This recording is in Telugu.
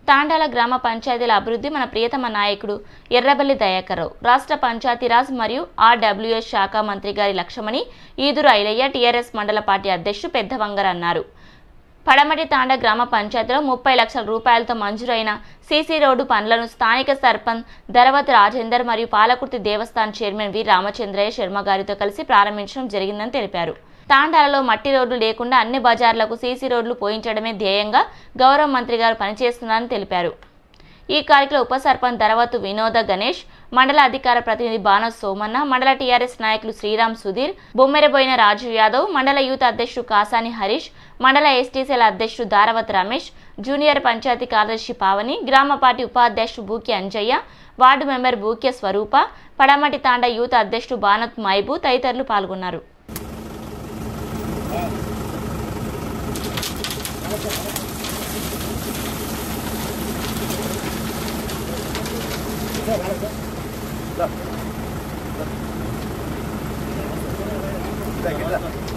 తాండాల గ్రామ పంచాయతీల అభివృద్ధి మన ప్రియతమ నాయకుడు ఎర్రబెల్లి దయాకర్రావు రాష్ట్ర పంచాయతీరాజ్ మరియు ఆర్డబ్ల్యూఎస్ శాఖ మంత్రి గారి లక్ష్యమని ఈదురు ఐలయ్య టీఆర్ఎస్ మండల పార్టీ అధ్యక్షుడు పెద్దవంగర్ అన్నారు పడమటి తాండ గ్రామ పంచాయతీలో ముప్పై లక్షల రూపాయలతో మంజూరైన సీసీ రోడ్డు పనులను స్థానిక సర్పంచ్ ధరవత్ రాజేందర్ మరియు పాలకుర్తి దేవస్థాన్ చైర్మన్ వి రామచంద్రయ్య శర్మ గారితో కలిసి ప్రారంభించడం జరిగిందని తెలిపారు తాండాలలో మట్టి రోడ్లు లేకుండా అన్ని బజార్లకు సీసీ రోడ్లు పోయించడమే ధ్యేయంగా గౌరవ మంత్రి గారు పనిచేస్తున్నారని తెలిపారు ఈ కార్యక్రమంలో ఉప సర్పంచ్ ధరవతు వినోద గణేష్ మండల అధికార ప్రతినిధి బాణ సోమన్న మండల టీఆర్ఎస్ నాయకులు శ్రీరామ్ సుధీర్ బొమ్మెరబోయిన రాజు యాదవ్ మండల యూత్ అధ్యక్షుడు కాసాని హరీష్ మండల ఎస్టీసీల అధ్యక్షుడు దారవత్ రమేష్ జూనియర్ పంచాయతీ కార్యదర్శి పావని గ్రామ పార్టీ ఉపాధ్యక్షుడు బూకి అంజయ్య వార్డు మెంబర్ బూక్య స్వరూప పడమటి తాండ యూత్ అధ్యక్షుడు బానత్ మైబు తదితరులు పాల్గొన్నారు గిట్లా